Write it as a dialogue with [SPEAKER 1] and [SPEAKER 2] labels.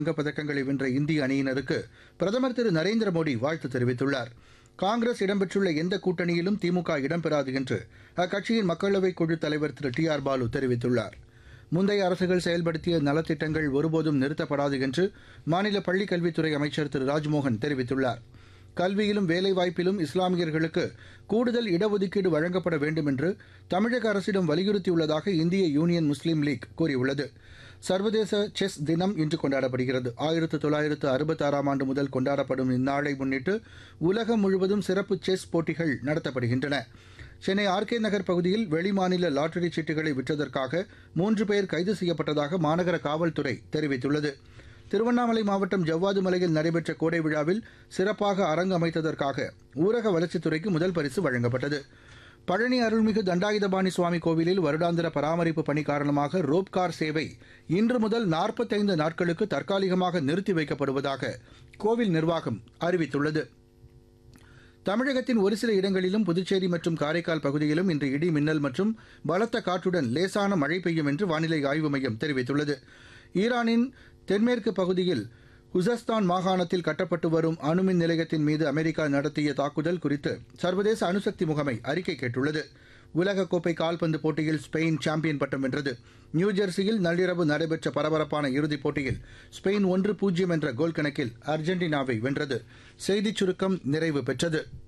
[SPEAKER 1] தங்கப் பதக்கங்களை வென்ற இந்திய அணியினருக்கு பிரதமர் திரு நரேந்திர மோடி வாழ்த்து தெரிவித்துள்ளார் காங்கிரஸ் இடம்பெற்றுள்ள எந்த கூட்டணியிலும் திமுக இடம்பெறாது என்று அக்கட்சியின் மக்களவைக் குழு தலைவர் திரு டி ஆர் பாலு தெரிவித்துள்ளார் முந்தைய அரசுகள் செயல்படுத்திய நலத்திட்டங்கள் ஒருபோதும் நிறுத்தப்படாது என்று மாநில பள்ளிக் கல்வித்துறை அமைச்சர் திரு ராஜ்மோகன் தெரிவித்துள்ளார் கல்வியிலும் வேலைவாய்ப்பிலும் இஸ்லாமியர்களுக்கு கூடுதல் இடஒதுக்கீடு வழங்கப்பட வேண்டும் என்று தமிழக அரசிடம் வலியுறுத்தியுள்ளதாக இந்திய யூனியன் முஸ்லீம் லீக் கூறியுள்ளது சர்வதேச செஸ் தினம் இன்று கொண்டாடப்படுகிறது ஆயிரத்து தொள்ளாயிரத்து அறுபத்தாறாம் ஆண்டு முதல் கொண்டாடப்படும் இந்நாளை முன்னிட்டு உலகம் முழுவதும் சிறப்பு செஸ் போட்டிகள் நடத்தப்படுகின்றன சென்னை ஆர்கே நகர் பகுதியில் வெளிமாநில லாட்டரி சீட்டுகளை விற்றதற்காக மூன்று பேர் கைது செய்யப்பட்டதாக மாநகர காவல்துறை தெரிவித்துள்ளது திருவண்ணாமலை மாவட்டம் ஜவ்வாது மலையில் நடைபெற்ற கோடை விழாவில் சிறப்பாக அரங்கு அமைத்ததற்காக ஊரக வளர்ச்சித்துறைக்கு முதல் பரிசு வழங்கப்பட்டது பழனி அருள்மிகு தண்டாயுதபாணி சுவாமி கோவிலில் வருடாந்திர பராமரிப்பு பணி காரணமாக ரோப்கார் சேவை இன்று முதல் நாற்பத்தைந்து நாட்களுக்கு தற்காலிகமாக நிறுத்தி வைக்கப்படுவதாக கோவில் நிர்வாகம் அறிவித்துள்ளது தமிழகத்தின் ஒரு சில இடங்களிலும் புதுச்சேரி மற்றும் காரைக்கால் பகுதியிலும் இன்று இடி மின்னல் மற்றும் பலத்த காற்றுடன் லேசான மழை பெய்யும் என்று வானிலை ஆய்வு மையம் தெரிவித்துள்ளது ஈரானின் தென்மேற்கு பகுதியில் உசஸ்தான் மாகாணத்தில் கட்டப்பட்டு வரும் அணுமின் நிலையத்தின் மீது அமெரிக்கா நடத்திய தாக்குதல் குறித்து சர்வதேச அணுசக்தி முகமை அறிக்கை கேட்டுள்ளது உலகக்கோப்பை கால்பந்து போட்டியில் ஸ்பெயின் சாம்பியன் பட்டம் வென்றது நியூஜெர்சியில் நள்ளிரவு நடைபெற்ற பரபரப்பான இறுதிப் போட்டியில் ஸ்பெயின் ஒன்று பூஜ்ஜியம் என்ற கோல் கணக்கில் அர்ஜென்டினாவை வென்றது செய்திச் சுருக்கம் நிறைவு பெற்றது